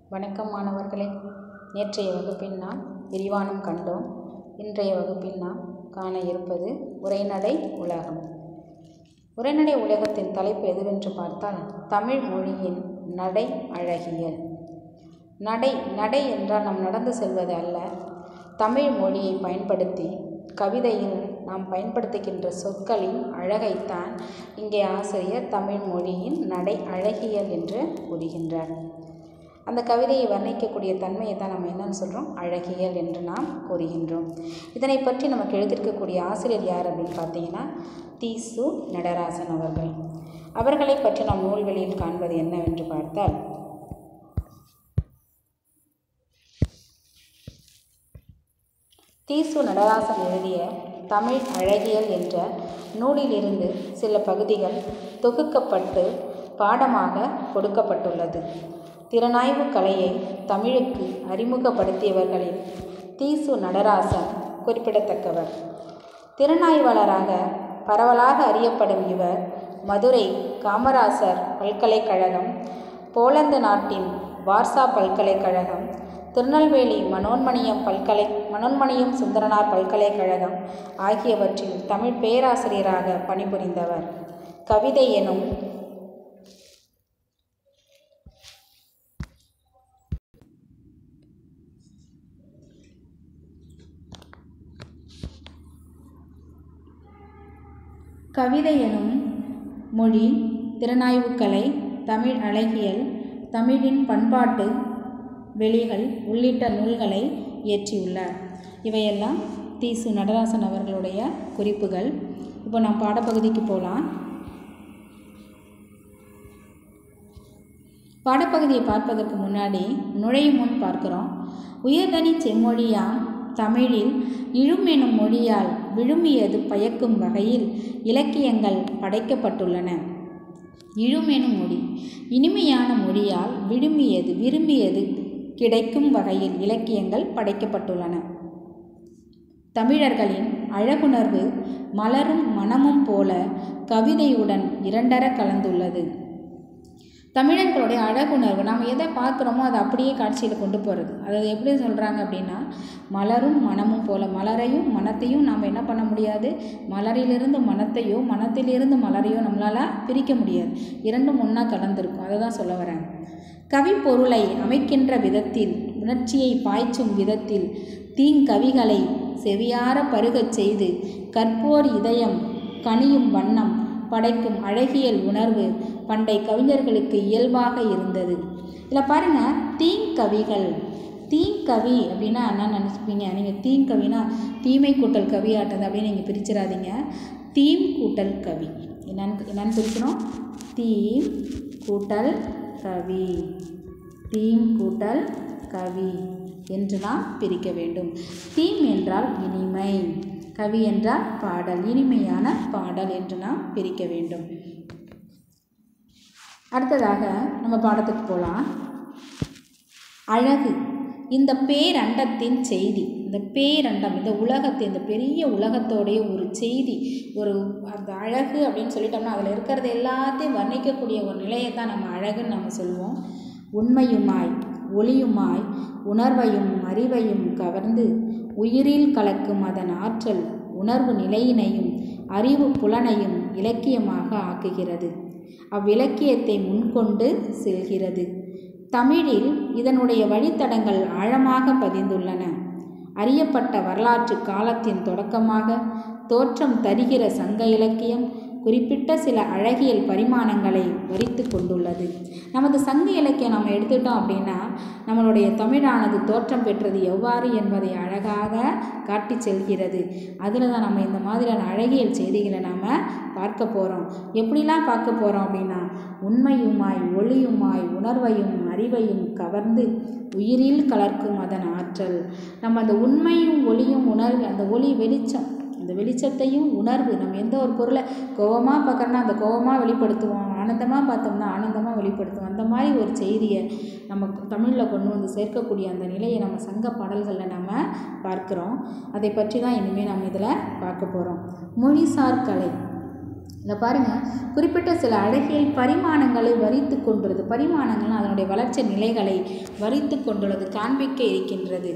வணக்கம் மாணவர்களே நேற்றைய வகுப்பில் நாம் விரிவானம் கண்டோம் இன்றைய வகுப்பில் நாம் காண இருப்பது உரைநடை உலகம் உரைநடை உலகத்தின் தலைப்பு எதுவென்று பார்த்தால் தமிழ் மொழியின் நடை அழகியல் நடை நடை என்றால் நாம் நடந்து செல்வது அல்ல தமிழ் மொழியை பயன்படுத்தி கவிதையில் நாம் பயன்படுத்துகின்ற சொற்களின் அழகைத்தான் இங்கே ஆசிரியர் தமிழ் மொழியின் நடை அழகியல் என்று கூறுகின்றார் அந்த கவிதையை வர்ணிக்கக்கூடிய தன்மையை தான் நம்ம என்னன்னு சொல்கிறோம் அழகியல் என்று நாம் கூறுகின்றோம் இதனை பற்றி நமக்கு எழுதியிருக்கக்கூடிய ஆசிரியர் யார் அப்படின்னு பார்த்தீங்கன்னா தீசு நடராசன் அவர்கள் அவர்களை பற்றி நாம் நூல்வெளியில் காண்பது என்னவென்று பார்த்தால் தீசு நடராசன் எழுதிய தமிழ் அழகியல் என்ற நூலிலிருந்து சில பகுதிகள் தொகுக்கப்பட்டு பாடமாக கொடுக்கப்பட்டுள்ளது திறனாய்வு கலையை தமிழுக்கு அறிமுகப்படுத்தியவர்களில் தீசு நடராசன் குறிப்பிடத்தக்கவர் திறனாய்வாளராக பரவலாக அறியப்படும் இவர் மதுரை காமராசர் பல்கலைக்கழகம் போலந்து நாட்டின் வார்சா பல்கலைக்கழகம் திருநெல்வேலி மனோன்மணியம் பல்கலை மனோன்மணியம் சுந்தரனார் பல்கலைக்கழகம் ஆகியவற்றில் தமிழ் பேராசிரியராக பணிபுரிந்தவர் கவிதை எனும் கவிதை எனும் மொழி திறனாய்வுக்கலை தமிழ் அழகியல் தமிழின் பண்பாட்டு வெளிகள் உள்ளிட்ட நூல்களை இயற்றியுள்ளார் இவையெல்லாம் தீசு நடராசன் அவர்களுடைய குறிப்புகள் இப்போ நாம் பாடப்பகுதிக்கு போகலாம் பாடப்பகுதியை பார்ப்பதற்கு முன்னாடி நுழையும் முன் பார்க்கிறோம் உயர்தனி செம்மொழியாம் தமிழில் இழும் எனும் மொழியால் விழுமியது பயக்கும் வகையில் இலக்கியங்கள் படைக்கப்பட்டுள்ளன இழும் எனும் மொழி இனிமையான மொழியால் விழுமியது விரும்பியது கிடைக்கும் வகையில் இலக்கியங்கள் படைக்கப்பட்டுள்ளன தமிழர்களின் அழகுணர்வு மலரும் மனமும் போல கவிதையுடன் இரண்டர கலந்துள்ளது தமிழர்களுடைய அழகுணர்வு நாம் எதை பார்க்குறோமோ அதை அப்படியே காட்சியில் கொண்டு போகிறது அதை எப்படி சொல்கிறாங்க அப்படின்னா மலரும் மனமும் போல மலரையும் மனத்தையும் நாம் என்ன பண்ண முடியாது மலரிலிருந்து மனத்தையோ மனத்திலிருந்து மலரையோ நம்மளால் பிரிக்க முடியாது இரண்டும் ஒன்றா கலந்துருக்கும் அதை தான் சொல்ல வரேன் கவிப்பொருளை அமைக்கின்ற விதத்தில் உணர்ச்சியை பாய்ச்சும் விதத்தில் தீங்கவிகளை செவியார பருகச் செய்து கற்போர் இதயம் கனியும் வண்ணம் படைக்கும் அழகியல் உணர்வு பண்டை கவிஞர்களுக்கு இயல்பாக இருந்தது இதில் பாருங்கள் தீங்கவிகள் தீங்கவி அப்படின்னா என்ன நினச்சிப்பீங்க நீங்கள் தீங்கவினா தீமை கூட்டல் கவி ஆட்டது அப்படின்னு நீங்கள் பிரிச்சிடாதீங்க தீம் கூட்டல் கவி என்னன்னு என்னன்னு பிரிக்கணும் தீம் கூட்டல் கவி தீம் கூட்டல் கவி என்று நாம் பிரிக்க வேண்டும் தீம் என்றால் இனிமை கவி என்றால் பாடல் இனிமையான பாடல் என்று நாம் பிரிக்க வேண்டும் அடுத்ததாக நம்ம பாடத்துக்கு போகலாம் அழகு இந்த பேரண்டத்தின் செய்தி இந்த பேரண்டம் இந்த உலகத்தின் இந்த பெரிய உலகத்தோடைய ஒரு செய்தி ஒரு அந்த அழகு அப்படின்னு சொல்லிட்டோம்னா அதில் இருக்கிறது எல்லாத்தையும் வர்ணிக்கக்கூடிய ஒரு நிலையை தான் நம்ம அழகுன்னு நம்ம சொல்லுவோம் உண்மையுமாய் ஒளியுமாய் உணர்வையும் அறிவையும் கவர்ந்து உயிரில் கலக்கும் அதன் ஆற்றல் உணர்வு நிலையினையும் அறிவு புலனையும் இலக்கியமாக ஆக்குகிறது அவ்விலக்கியத்தை முன்கொண்டு செல்கிறது தமிழில் இதனுடைய வழித்தடங்கள் ஆழமாக பதிந்துள்ளன அறியப்பட்ட வரலாற்று காலத்தின் தொடக்கமாக தோற்றம் தருகிற சங்க இலக்கியம் குறிப்பிட்ட சில அழகியல் பரிமாணங்களை வரித்து கொண்டுள்ளது நமது சங்க இலக்கியம் நம்ம எடுத்துட்டோம் அப்படின்னா நம்மளுடைய தமிழானது தோற்றம் பெற்றது எவ்வாறு என்பதை அழகாக காட்டி செல்கிறது அதில் தான் நம்ம இந்த மாதிரியான அழகியல் செய்திகளை நாம் பார்க்க போகிறோம் எப்படிலாம் பார்க்க போகிறோம் அப்படின்னா உண்மையுமாய் ஒளியுமாய் உணர்வையும் அறிவையும் கவர்ந்து உயிரில் கலர்க்கும் அதன் ஆற்றல் நம்ம அந்த உண்மையும் ஒளியும் உணர்வு அந்த ஒளி வெளிச்சம் அந்த வெளிச்சத்தையும் உணர்வு நம்ம எந்த ஒரு பொருளை கோபமாக பார்க்குறோன்னா அந்த கோபமாக வெளிப்படுத்துவோம் ஆனந்தமாக பார்த்தோம்னா ஆனந்தமாக வெளிப்படுத்துவோம் அந்த மாதிரி ஒரு செய்தியை நம்ம தமிழில் கொண்டு வந்து சேர்க்கக்கூடிய அந்த நிலையை நம்ம சங்க பாடல்களில் நம்ம பார்க்குறோம் அதை பற்றி தான் இனிமேல் நம்ம இதில் பார்க்க போகிறோம் மொழிசார் கலை இதில் பாருங்கள் குறிப்பிட்ட சில அழகியல் பரிமாணங்களை வரித்து கொண்டுள்ளது பரிமாணங்கள் அதனுடைய வளர்ச்சி நிலைகளை வரித்து கொண்டுள்ளது காண்பிக்க இருக்கின்றது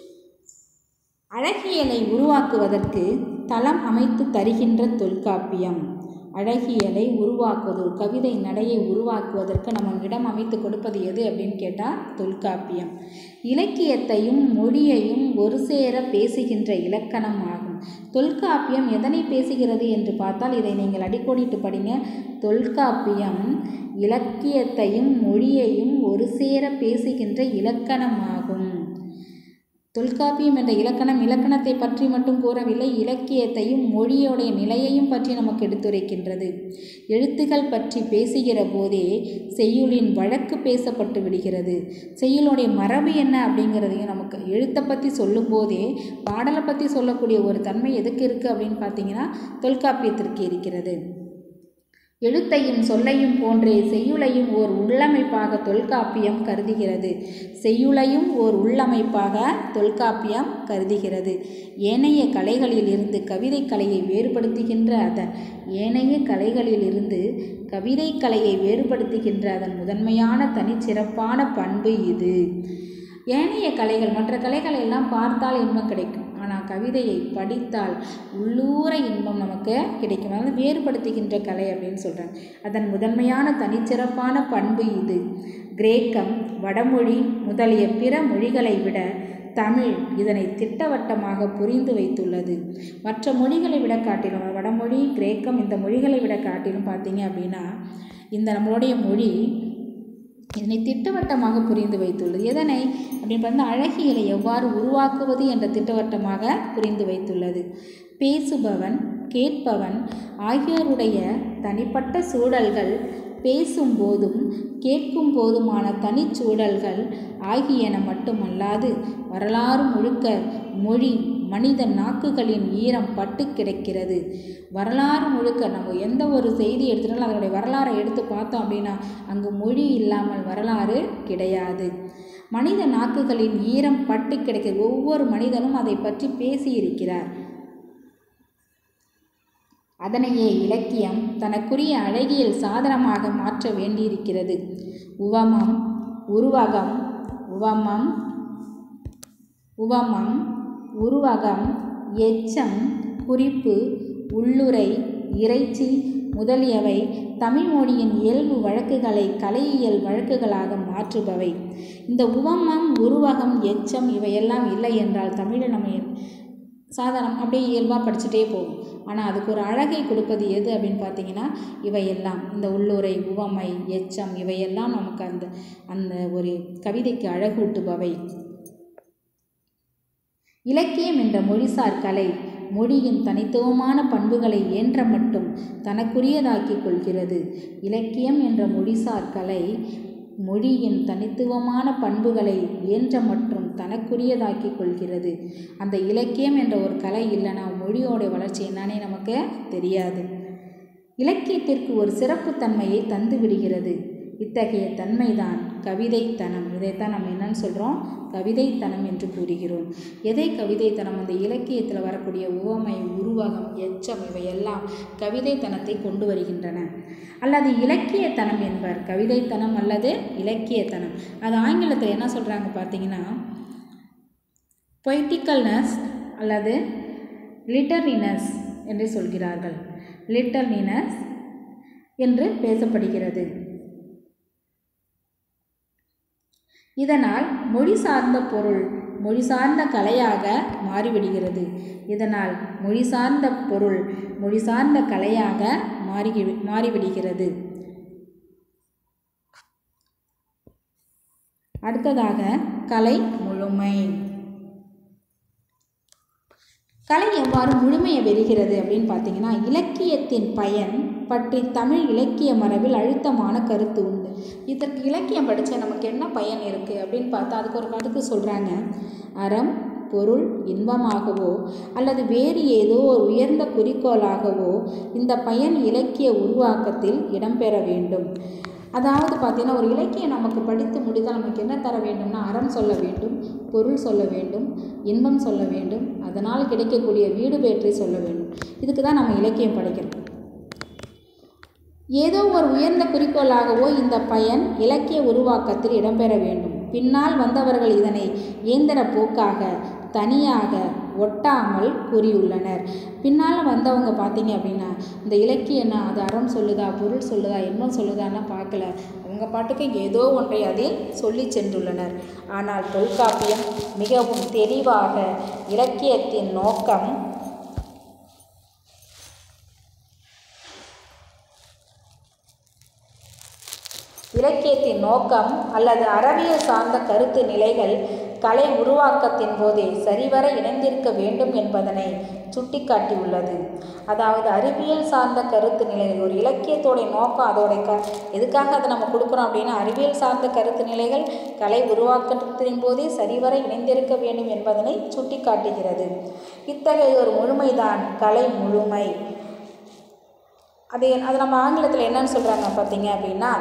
அழகியலை உருவாக்குவதற்கு தளம் அமைத்து தருகின்ற தொல்காப்பியம் அழகியலை உருவாக்குவது ஒரு கவிதை நடையை உருவாக்குவதற்கு நம்ம இடம் அமைத்து கொடுப்பது எது அப்படின்னு கேட்டால் தொல்காப்பியம் இலக்கியத்தையும் மொழியையும் ஒரு சேர பேசுகின்ற இலக்கணம் ஆகும் தொல்காப்பியம் எதனை பேசுகிறது என்று பார்த்தால் இதை நீங்கள் அடிக்கோடிட்டு படிங்க தொல்காப்பியம் இலக்கியத்தையும் மொழியையும் ஒரு சேர பேசுகின்ற இலக்கணமாகும் தொல்காப்பியம் என்ற இலக்கணம் இலக்கணத்தை பற்றி மட்டும் கூறவில்லை இலக்கியத்தையும் மொழியோடைய நிலையையும் பற்றி நமக்கு எடுத்துரைக்கின்றது எழுத்துகள் பற்றி பேசுகிற போதே செய்யுளின் வழக்கு பேசப்பட்டு விடுகிறது செய்யுளுடைய மரபு என்ன அப்படிங்கிறதையும் நமக்கு எழுத்தை பற்றி சொல்லும்போதே பாடலை பற்றி சொல்லக்கூடிய ஒரு தன்மை எதுக்கு இருக்குது அப்படின்னு பார்த்தீங்கன்னா தொல்காப்பியத்திற்கு இருக்கிறது எழுத்தையும் சொல்லையும் போன்றே செய்யுளையும் ஓர் உள்ளமைப்பாக தொல்காப்பியம் கருதுகிறது செய்யுளையும் ஓர் உள்ளமைப்பாக தொல்காப்பியம் கருதுகிறது ஏனைய கலைகளிலிருந்து கவிதை கலையை வேறுபடுத்துகின்ற அதன் ஏனைய கலைகளிலிருந்து கவிதை கலையை வேறுபடுத்துகின்ற அதன் முதன்மையான தனிச்சிறப்பான பண்பு இது ஏனைய கலைகள் மற்ற கலைகளை எல்லாம் பார்த்தால் இன்பம் கிடைக்கும் ஆனால் கவிதையை படித்தால் உள்ளூர இன்பம் நமக்கு கிடைக்கும் அதாவது வேறுபடுத்துகின்ற கலை அப்படின்னு சொல்கிறாங்க அதன் முதன்மையான தனிச்சிறப்பான பண்பு இது கிரேக்கம் வடமொழி முதலிய பிற மொழிகளை விட தமிழ் இதனை திட்டவட்டமாக புரிந்து வைத்துள்ளது மற்ற மொழிகளை விட காட்டிலும் வடமொழி கிரேக்கம் இந்த மொழிகளை விட காட்டிலும் பார்த்தீங்க அப்படின்னா இந்த நம்மளுடைய மொழி இதனை திட்டவட்டமாக புரிந்து வைத்துள்ளது எதனை அப்படின்னு பார்த்தா அழகியலை எவ்வாறு உருவாக்குவது என்ற திட்டவட்டமாக புரிந்து வைத்துள்ளது பேசுபவன் கேட்பவன் ஆகியோருடைய தனிப்பட்ட சூழல்கள் பேசும்போதும் கேட்கும் போதுமான தனிச்சூழல்கள் ஆகியன மட்டுமல்லாது வரலாறு முழுக்க மொழி மனித நாக்குகளின் ஈரம் பட்டு கிடக்கிறது வரலாறு முழுக்க நம்ம எந்த ஒரு செய்தி எடுத்துட்டாலும் அதனுடைய வரலாறை எடுத்து பார்த்தோம் அப்படின்னா அங்கு மொழி இல்லாமல் வரலாறு கிடையாது மனித நாக்குகளின் ஈரம் பட்டு கிடக்கிறது ஒவ்வொரு மனிதனும் அதை பற்றி பேசியிருக்கிறார் அதனையே இலக்கியம் தனக்குரிய அழகியல் சாதனமாக மாற்ற வேண்டியிருக்கிறது உவமம் உருவகம் உவமம் உவமம் உருவகம் எச்சம் குறிப்பு உள்ளுரை இறைச்சி முதலியவை தமிழ் மொழியின் இயல்பு வழக்குகளை கலையியல் வழக்குகளாக மாற்றுபவை இந்த உவமம் உருவகம் எச்சம் இவையெல்லாம் இல்லை என்றால் தமிழில் நம்ம சாதாரணம் அப்படியே இயல்பாக படிச்சுட்டே போகும் ஆனால் அதுக்கு ஒரு அழகை கொடுப்பது எது அப்படின்னு பார்த்தீங்கன்னா இவையெல்லாம் இந்த உள்ளுரை உவமை எச்சம் இவையெல்லாம் நமக்கு அந்த அந்த ஒரு கவிதைக்கு அழகூட்டுபவை இலக்கியம் என்ற மொழிசார் கலை மொழியின் தனித்துவமான பண்புகளை ஏன்ற மட்டும் தனக்குரியதாக்கிக் கொள்கிறது இலக்கியம் என்ற மொழிசார் கலை மொழியின் தனித்துவமான பண்புகளை ஏன்ற மற்றும் தனக்குரியதாக்கிக் கொள்கிறது அந்த இலக்கியம் என்ற ஒரு கலை இல்லைன்னா மொழியோட வளர்ச்சி என்னன்னே நமக்கு தெரியாது இலக்கியத்திற்கு ஒரு சிறப்புத்தன்மையை தந்து விடுகிறது இத்தகைய தன்மைதான் கவிதைத்தனம் இதைத்தான் நம்ம என்னன்னு சொல்கிறோம் கவிதைத்தனம் என்று கூறுகிறோம் எதை கவிதைத்தனம் அந்த இலக்கியத்தில் வரக்கூடிய உவமை உருவகம் எச்சம் இவையெல்லாம் கவிதைத்தனத்தை கொண்டு வருகின்றன அல்லது இலக்கியத்தனம் என்பர் கவிதைத்தனம் அல்லது இலக்கியத்தனம் அது ஆங்கிலத்தில் என்ன சொல்கிறாங்க பார்த்தீங்கன்னா பொய்டிக்கல்னஸ் அல்லது லிட்டர்லினஸ் என்று சொல்கிறார்கள் லிட்டர்லினஸ் என்று பேசப்படுகிறது இதனால் மொழி சார்ந்த பொருள் மொழி சார்ந்த கலையாக மாறிவிடுகிறது இதனால் மொழி சார்ந்த பொருள் மொழி சார்ந்த கலையாக மாறி மாறிவிடுகிறது அடுத்ததாக கலை முழுமை கலை எவ்வாறு முழுமையை பெறுகிறது அப்படின்னு பார்த்தீங்கன்னா இலக்கியத்தின் பயன் பற்றி தமிழ் இலக்கிய மரபில் அழுத்தமான கருத்து உண்டு இதற்கு இலக்கியம் படித்தா நமக்கு என்ன பயன் இருக்குது அப்படின்னு பார்த்தா அதுக்கு ஒரு கருத்து சொல்கிறாங்க அறம் பொருள் இன்பமாகவோ அல்லது வேறு ஏதோ ஒரு உயர்ந்த குறிக்கோளாகவோ இந்த பயன் இலக்கிய உருவாக்கத்தில் இடம்பெற வேண்டும் அதாவது பார்த்தீங்கன்னா ஒரு இலக்கியம் நமக்கு படித்து முடித்தால் நமக்கு என்ன தர வேண்டும்னா அறம் சொல்ல வேண்டும் பொருள் சொல்ல வேண்டும் இன்பம் சொல்ல வேண்டும் அதனால் கிடைக்கக்கூடிய வீடு பேற்றை சொல்ல வேண்டும் இதுக்கு தான் நம்ம இலக்கியம் படிக்கிறோம் ஏதோ ஒரு உயர்ந்த குறிக்கோளாகவோ இந்த பயன் இலக்கிய உருவாக்கத்தில் இடம்பெற வேண்டும் பின்னால் வந்தவர்கள் இதனை இயந்திர போக்காக தனியாக ஒட்டாமல் கூறியுள்ளனர் பின்னால் வந்தவங்க பார்த்தீங்க அப்படின்னா இந்த இலக்கியம்னா அது அறம் சொல்லுதா பொருள் சொல்லுதா என்ன சொல்லுதான்னு பார்க்கல அவங்க பாட்டுக்கு ஏதோ ஒன்றை அதில் சொல்லி சென்றுள்ளனர் ஆனால் தொல்காப்பியம் மிகவும் தெளிவாக இலக்கியத்தின் நோக்கம் இலக்கியத்தின் நோக்கம் அல்லது அறவியல் சார்ந்த கருத்து நிலைகள் கலை உருவாக்கத்தின் போதே சரிவர இணைந்திருக்க வேண்டும் என்பதனை சுட்டிக்காட்டியுள்ளது அதாவது அறிவியல் சார்ந்த கருத்து நிலைகள் ஒரு இலக்கியத்தோடைய நோக்கம் அதோடைய க எதுக்காக அதை நம்ம கொடுக்குறோம் அப்படின்னா அறிவியல் சார்ந்த கருத்து நிலைகள் கலை உருவாக்கத்தின் போதே சரிவர இணைந்திருக்க வேண்டும் என்பதனை சுட்டிக்காட்டுகிறது இத்தகைய ஒரு முழுமைதான் கலை முழுமை அது அது நம்ம ஆங்கிலத்தில் என்னன்னு சொல்கிறாங்க பார்த்தீங்க அப்படின்னா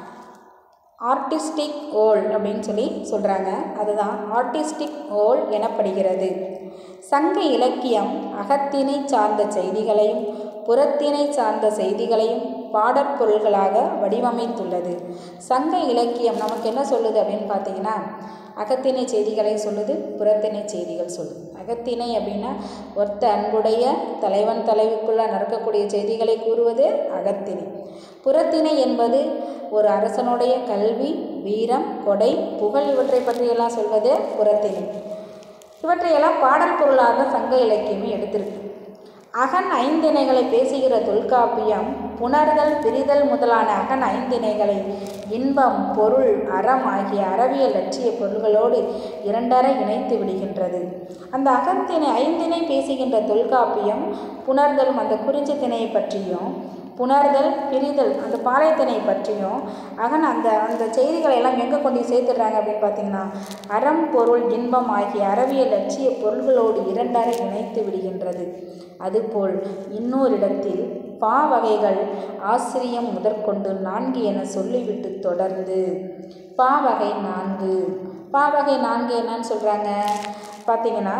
ஆர்டிஸ்டிக் ஓல் அப்படின்னு சொல்லி சொல்கிறாங்க அதுதான் ஆர்டிஸ்டிக் ஓல் எனப்படுகிறது சங்க இலக்கியம் அகத்தினை சார்ந்த செய்திகளையும் புறத்தினை சார்ந்த செய்திகளையும் பாடற்பொருள்களாக வடிவமைத்துள்ளது சங்க இலக்கியம் நமக்கு என்ன சொல்லுது அப்படின்னு பார்த்தீங்கன்னா அகத்திணை செய்திகளை சொல்லுது புறத்திணை செய்திகள் சொல்லுது அகத்திணை அப்படின்னா ஒருத்த அன்புடைய தலைவன் தலைவிக்குள்ள நடக்கக்கூடிய செய்திகளை கூறுவது அகத்திணை புறத்திணை என்பது ஒரு அரசனுடைய கல்வி வீரம் கொடை புகழ் இவற்றை பற்றியெல்லாம் சொல்வது புறத்திணை இவற்றையெல்லாம் பாடல் பொருளாக சங்க இலக்கியமே எடுத்திருக்கு அகன் ஐந்திணைகளை பேசுகிற தொல்காப்பியம் புணர்தல் பிரிதல் முதலான அகன் ஐந்திணைகளை இன்பம் பொருள் அறம் ஆகிய அறவியல் லட்சிய பொருள்களோடு இரண்டர இணைத்து விடுகின்றது அந்த அகத்திணை ஐந்திணை பேசுகின்ற தொல்காப்பியம் புணர்தல் அந்த குறிஞ்சி திணையை பற்றியும் புணர்தல் பிரிதல் அந்த பாளையத்தினை பற்றியும் அகன் அந்த அந்த செய்திகளை எல்லாம் எங்கே கொண்டு சேர்த்துடுறாங்க அப்படின்னு பார்த்தீங்கன்னா அறம் பொருள் இன்பம் ஆகிய அறவியல் லட்சிய பொருள்களோடு இரண்டர இணைத்து விடுகின்றது அதுபோல் இன்னொரு இடத்தில் பா வகைகள் ஆசிரியம் முதற்கொண்டு நான்கு என சொல்லிவிட்டு தொடர்ந்து பா வகை நான்கு பா வகை நான்கு என்னன்னு சொல்கிறாங்க பார்த்தீங்கன்னா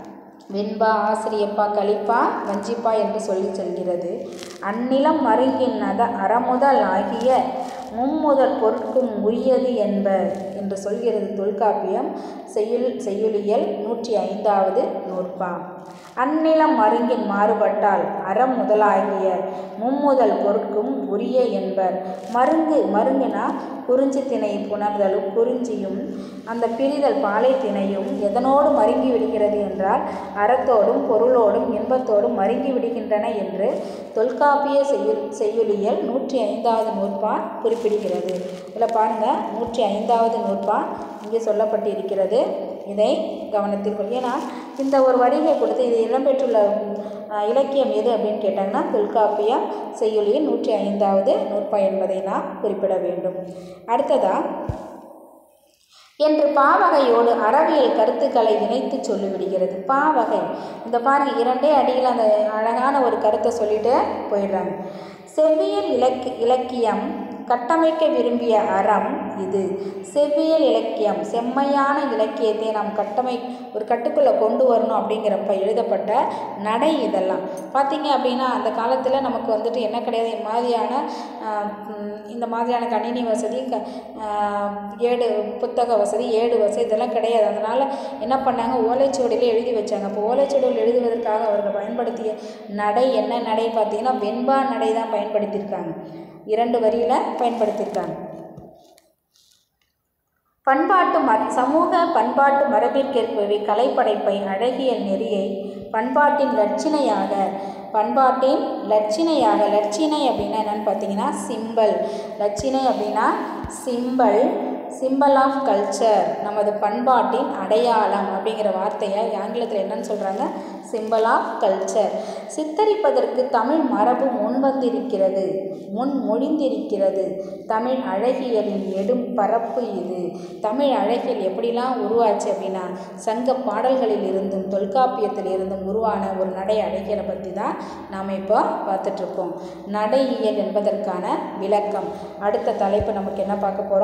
வெண்பா ஆசிரியப்பா கலிப்பா வஞ்சிப்பா என்று சொல்லி செல்கிறது அந்நிலம் மருங்கின் அத அறமுதல் ஆகிய மும்முதல் பொருட்கும் உரியது என்ப என்று சொல்கிறது தொல்காப்பியம் செய்யுள் செய்யுளியல் நூற்றி ஐந்தாவது நூற்பா அந்நிலம் மருங்கின் மாறுபட்டால் அறம் முதலாகிய மும்முதல் பொருட்கும் உரிய என்பர் மருங்கு மருங்குனா குறிஞ்சி திணை புணர்தலும் குறிஞ்சியும் அந்த பிரிதல் பாலை திணையும் எதனோடு மருங்கி விடுகிறது என்றால் அறத்தோடும் பொருளோடும் இன்பத்தோடும் மருங்கி விடுகின்றன என்று தொல்காப்பிய செய்யுள் செய்யுளியல் நூற்றி ஐந்தாவது நூற்பா குறிப்பிடுகிறது இதில் பாருங்கள் நூற்றி ஐந்தாவது நூற்பா இங்கே சொல்லப்பட்டிருக்கிறது இதை கவனத்தில் கொள் ஏன்னா இந்த ஒரு வரிகை கொடுத்து இது இடம்பெற்றுள்ள அஹ், இலக்கியம் எது அப்படின்னு கேட்டாங்கன்னா தொல்காப்பியம் செய்யுளியின் நூற்றி ஐந்தாவது நூற்பா என்பதை நாம் குறிப்பிட வேண்டும் அடுத்ததா என்று பாவகையோடு அறவியல் கருத்துக்களை இணைத்து சொல்லிவிடுகிறது பாவகை இந்த பாருங்க இரண்டே அடியில் அந்த அழகான ஒரு கருத்தை சொல்லிட்டு போயிடுறாங்க செவ்வியல் இலக்கு இலக்கியம் கட்டமைக்க விரும்பிய அறம் இது செவ்வியல் இலக்கியம் செம்மையான இலக்கியத்தை நாம் கட்டமை ஒரு கட்டுக்குள்ளே கொண்டு வரணும் அப்படிங்கிறப்ப எழுதப்பட்ட நடை இதெல்லாம் பார்த்தீங்க அப்படின்னா அந்த காலத்தில் நமக்கு வந்துட்டு என்ன கிடையாது இந்த மாதிரியான ஆஹ், ம், இந்த மாதிரியான கணினி வசதி க ஆஹ், ஏடு புத்தக வசதி ஏடு வசதி இதெல்லாம் கிடையாது அதனால் என்ன பண்ணாங்க ஓலைச்சுவடியில் எழுதி வச்சாங்க அப்போ ஓலைச்சுவடியில் எழுதுவதற்காக அவர்கள் பயன்படுத்திய நடை என்ன நடை பார்த்தீங்கன்னா வெண்பா நடை தான் பயன்படுத்தியிருக்காங்க இரண்டு வரியில் பயன்படுத்தியிருக்காங்க பண்பாட்டு ம சமூக பண்பாட்டு மரபிற்கேற்பவை கலைப்படைப்பை அழகியல் நெறியை பண்பாட்டின் லட்சினையாக பண்பாட்டின் லட்சினையாக லட்சினை அப்படின்னா என்னன்னு பார்த்தீங்கன்னா சிம்பல் லட்சினை அப்படின்னா சிம்பல் சிம்பல் ஆஃப் கல்ச்சர் நமது பண்பாட்டின் அடையாளம் அப்படிங்கிற வார்த்தையை ஆங்கிலத்தில் என்னன்னு சொல்கிறாங்க சிம்பல் ஆஃப் கல்ச்சர் சித்தரிப்பதற்கு தமிழ் மரபு முன் வந்திருக்கிறது முன் மொழிந்திருக்கிறது தமிழ் அழகியலின் நெடும் பரப்பு இது தமிழ் அழகியல் எப்படிலாம் உருவாச்சு அப்படின்னா சங்க பாடல்களில் இருந்தும் தொல்காப்பியத்தில் இருந்தும் உருவான ஒரு நடை அழகியலை பற்றி தான் நாம் இப்போ பார்த்துட்ருக்கோம் நடையியல் என்பதற்கான விளக்கம் அடுத்த தலைப்பு நமக்கு என்ன பார்க்க போகிறோம்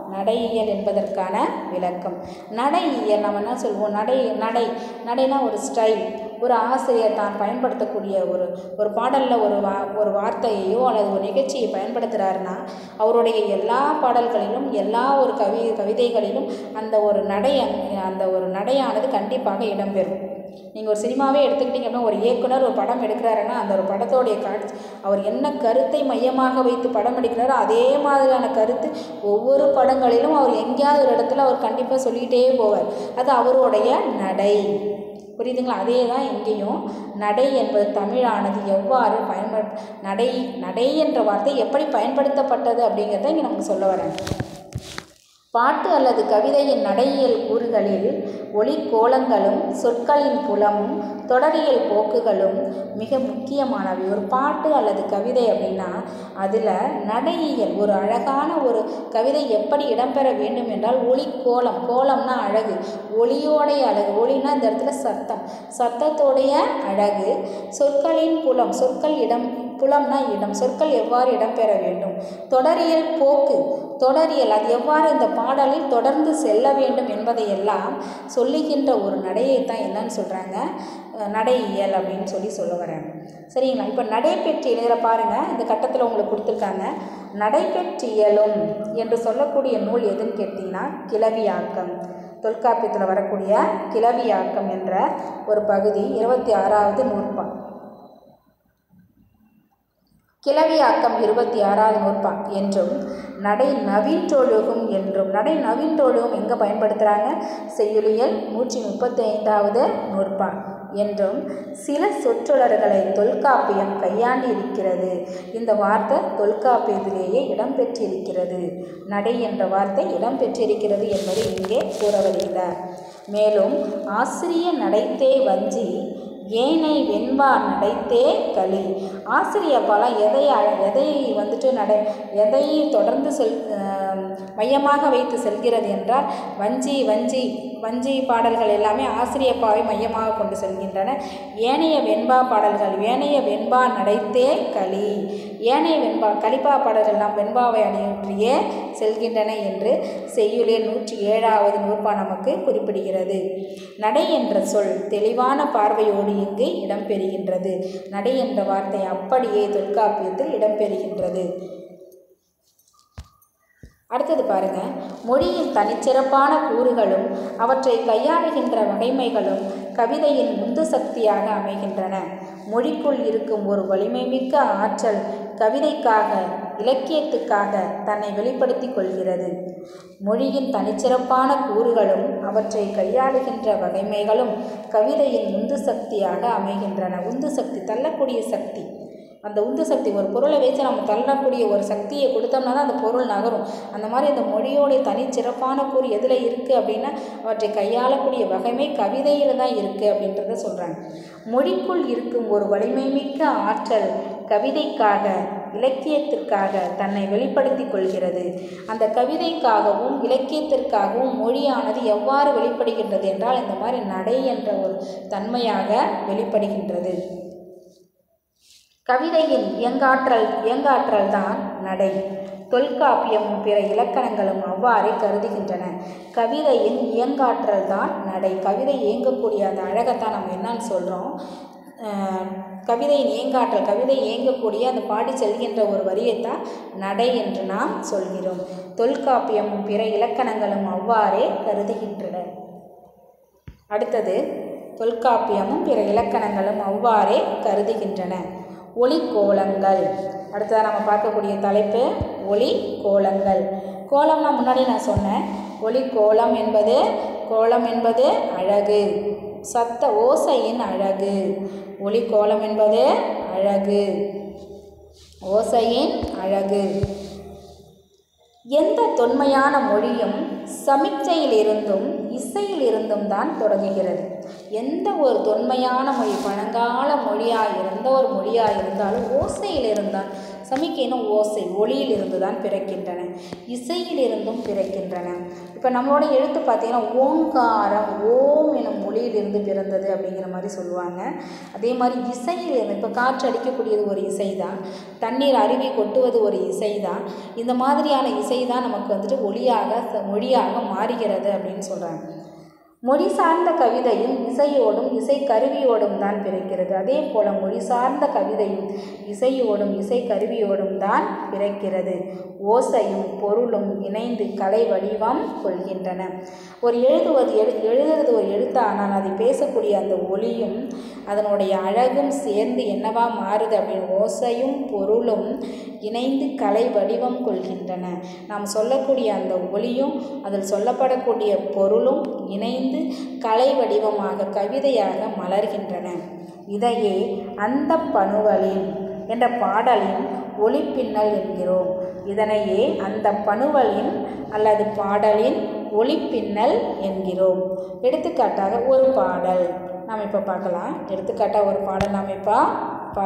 நடையியல் என்பதற்கான விளக்கம் நடையியல் நம்ம என்ன சொல்வோம் நடை நடை நடைனா ஒரு ஸ்டைல் ஒரு ஆசிரியர் தான் பயன்படுத்தக்கூடிய ஒரு ஒரு பாடலில் ஒரு வா ஒரு வார்த்தையையோ அல்லது ஒரு நிகழ்ச்சியை பயன்படுத்துகிறாருன்னா அவருடைய எல்லா பாடல்களிலும் எல்லா ஒரு கவி கவிதைகளிலும் அந்த ஒரு நடை அந்த ஒரு நடையானது கண்டிப்பாக இடம்பெறும் நீங்கள் ஒரு சினிமாவே எடுத்துக்கிட்டீங்க அப்படின்னா ஒரு இயக்குனர் ஒரு படம் எடுக்கிறாருன்னா அந்த ஒரு படத்தோடைய காட்சி அவர் என்ன கருத்தை மையமாக வைத்து படம் எடுக்கிறாரோ அதே மாதிரியான கருத்து ஒவ்வொரு படங்களிலும் அவர் எங்கேயாவது ஒரு இடத்துல அவர் கண்டிப்பாக சொல்லிக்கிட்டே போவார் அது அவருடைய நடை புரியுதுங்களா அதே தான் இங்கேயும் நடை என்பது தமிழானது எவ்வாறு பயன்படு நடை நடை என்ற வார்த்தை எப்படி பயன்படுத்தப்பட்டது அப்படிங்கிறத இங்கே நமக்கு சொல்ல வரேன் பாட்டு அல்லது கவிதையின் நடையியல் கூறுகளில் ஒளி கோலங்களும் சொற்களின் புலமும் தொடரியல் போக்குகளும் மிக முக்கியமானவை ஒரு பாட்டு அல்லது கவிதை அப்படின்னா அதில் நடையியல் ஒரு அழகான ஒரு கவிதை எப்படி இடம்பெற வேண்டும் என்றால் ஒளி கோலம் கோலம்னா அழகு ஒளியோடைய அழகு ஒளினா இந்த இடத்துல சத்தம் சத்தத்தோடைய அழகு சொற்களின் புலம் சொற்கள் இடம் புலம்னா இடம் சொற்கள் எவ்வாறு இடம்பெற வேண்டும் தொடரியல் போக்கு தொடரியல் அது எவ்வாறு இந்த பாடலில் தொடர்ந்து செல்ல வேண்டும் என்பதையெல்லாம் சொல்லுகின்ற ஒரு நடையை தான் என்னன்னு சொல்கிறாங்க நடையியல் அப்படின்னு சொல்லி சொல்ல வராங்க சரிங்களா இப்போ நடைபெற்று இதில் பாருங்கள் இந்த கட்டத்தில் உங்களுக்கு கொடுத்துருக்காங்க நடைபெற்றியலும் என்று சொல்லக்கூடிய நூல் எதுன்னு கேட்டிங்கன்னா கிளவியாக்கம் தொல்காப்பியத்தில் வரக்கூடிய கிளவியாக்கம் என்ற ஒரு பகுதி இருபத்தி ஆறாவது நூற்பா கிளவியாக்கம் இருபத்தி ஆறாவது நூற்பா என்றும் நடை நவீன்றொழுகும் என்றும் நடை நவீன்றொழுகும் எங்கே பயன்படுத்துகிறாங்க செய்யுளியல் நூற்றி முப்பத்தி ஐந்தாவது நூற்பா என்றும் சில சொற்றொடர்களை தொல்காப்பியம் கையாண்டு இருக்கிறது இந்த வார்த்தை தொல்காப்பியத்திலேயே இடம்பெற்றிருக்கிறது நடை என்ற வார்த்தை இடம்பெற்றிருக்கிறது என்பதை இங்கே கூற வருகிறார் மேலும் ஆசிரிய நடைத்தே வஞ்சி ஏனை வெண்பா நடைத்தே களி ஆசிரியப்பாலாம் எதை அழ- எதை வந்துட்டு நடை எதை தொடர்ந்து செல் அஹ், மையமாக வைத்து செல்கிறது என்றால் வஞ்சி வஞ்சி வஞ்சி பாடல்கள் எல்லாமே ஆசிரியப்பாவை மையமாக கொண்டு செல்கின்றன ஏனைய வெண்பா பாடல்கள் ஏனைய வெண்பா நடைத்தே களி ஏனைய வெண்பா கலிப்பா பாடல்கள் எல்லாம் வெண்பாவை அணியற்றியே செல்கின்றன என்று செய்யுளில் நூற்றி ஏழாவது நூற்பா நமக்கு குறிப்பிடுகிறது நடை என்ற சொல் தெளிவான பார்வையோடு இங்கு இடம்பெறுகின்றது நடை என்ற வார்த்தை அப்படியே தொல்காப்பியத்தில் இடம்பெறுகின்றது அடுத்தது பாருங்க மொழியின் தனிச்சிறப்பான கூறுகளும் அவற்றை கையாளுகின்ற வகைமைகளும் கவிதையின் உந்து சக்தியாக அமைகின்றன மொழிக்குள் இருக்கும் ஒரு வலிமைமிக்க ஆற்றல் கவிதைக்காக இலக்கியத்துக்காக தன்னை வெளிப்படுத்திக் கொள்கிறது மொழியின் தனிச்சிறப்பான கூறுகளும் அவற்றை கையாளுகின்ற வகைமைகளும் கவிதையின் உந்து சக்தியாக அமைகின்றன உந்து சக்தி தள்ளக்கூடிய சக்தி அந்த உந்து சக்தி ஒரு பொருளை வச்சு நம்ம தள்ளக்கூடிய ஒரு சக்தியை கொடுத்தோம்னா தான் அந்த பொருள் நகரும் அந்த மாதிரி அந்த மொழியோடைய தனிச்சிறப்பான கூறு எதில் இருக்குது அப்படின்னா அவற்றை கையாளக்கூடிய வகைமை கவிதையில் தான் இருக்குது அப்படின்றத சொல்கிறாங்க மொழிக்குள் இருக்கும் ஒரு வலிமைமிக்க ஆற்றல் கவிதைக்காக இலக்கியத்திற்காக தன்னை வெளிப்படுத்திக் கொள்கிறது அந்த கவிதைக்காகவும் இலக்கியத்திற்காகவும் மொழியானது எவ்வாறு வெளிப்படுகின்றது என்றால் இந்த மாதிரி நடை என்ற ஒரு தன்மையாக வெளிப்படுகின்றது கவிதையின் இயங்காற்றல் இயங்காற்றல் தான் நடை தொல்காப்பியமும் பிற இலக்கணங்களும் அவ்வாறே கருதுகின்றன கவிதையின் இயங்காற்றல் தான் நடை கவிதை இயங்கக்கூடிய அந்த அழகைத்தான் நம்ம என்னன்னு சொல்கிறோம் கவிதையின் இயங்காற்றல் கவிதை இயங்கக்கூடிய அந்த பாடி செல்கின்ற ஒரு வரியைத்தான் நடை என்று நாம் சொல்கிறோம் தொல்காப்பியமும் பிற இலக்கணங்களும் அவ்வாறே கருதுகின்றன அடுத்தது தொல்காப்பியமும் பிற இலக்கணங்களும் அவ்வாறே கருதுகின்றன ஒளி கோலங்கள் அடுத்ததாக நம்ம பார்க்கக்கூடிய தலைப்பு ஒளி கோலங்கள் கோலம்னா முன்னாடி நான் சொன்னேன் ஒளி கோலம் என்பது கோலம் என்பது அழகு சத்த ஓசையின் அழகு ஒளி கோலம் என்பது அழகு ஓசையின் அழகு எந்த தொன்மையான மொழியும் சமிக்ஞையிலிருந்தும் இசையிலிருந்தும் தான் தொடங்குகிறது எந்த ஒரு தொன்மையான மொழி பழங்கால மொழியாக இருந்த ஒரு மொழியாக இருந்தாலும் ஓசையிலிருந்தான் சமிக்கைனா ஓசை ஒளியிலிருந்து தான் பிறக்கின்றன இசையிலிருந்தும் பிறக்கின்றன இப்போ நம்மளோட எழுத்து பார்த்தீங்கன்னா ஓங்காரம் ஓம் எனும் மொழியிலிருந்து பிறந்தது அப்படிங்கிற மாதிரி சொல்லுவாங்க அதே மாதிரி இசையிலிருந்து இப்போ காற்று அடிக்கக்கூடியது ஒரு இசை தான் தண்ணீர் அருவி கொட்டுவது ஒரு இசை தான் இந்த மாதிரியான இசை தான் நமக்கு வந்துட்டு ஒளியாக ச- மொழியாக மாறுகிறது அப்படின்னு சொல்கிறாங்க மொழி சார்ந்த கவிதையும் இசையோடும் இசை கருவியோடும் தான் பிறக்கிறது அதே போல மொழி சார்ந்த கவிதையும் இசையோடும் இசை கருவியோடும் தான் பிறக்கிறது ஓசையும் பொருளும் இணைந்து கலை வடிவம் கொள்கின்றன ஒரு எழுதுவது எழு எழுதுறது ஒரு எழுத்தானால் அதை பேசக்கூடிய அந்த ஒளியும் அதனுடைய அழகும் சேர்ந்து என்னவா மாறுது அப்படின்னு ஓசையும் பொருளும் இணைந்து கலை வடிவம் கொள்கின்றன நாம் சொல்லக்கூடிய அந்த ஒளியும் அதில் சொல்லப்படக்கூடிய பொருளும் இணைந்து கலை வடிவமாக கவிதையாக மலர்கின்றன இதையே அந்த பணுவலின் என்ற பாடலின் ஒளிப்பின்னல் என்கிறோம் இதனையே அந்த பணுவலின் அல்லது பாடலின் ஒளிப்பின்னல் என்கிறோம் எடுத்துக்காட்டாக ஒரு பாடல் நாம் இப்போ பார்க்கலாம் எடுத்துக்காட்டாக ஒரு பாடல் நாம் இப்போ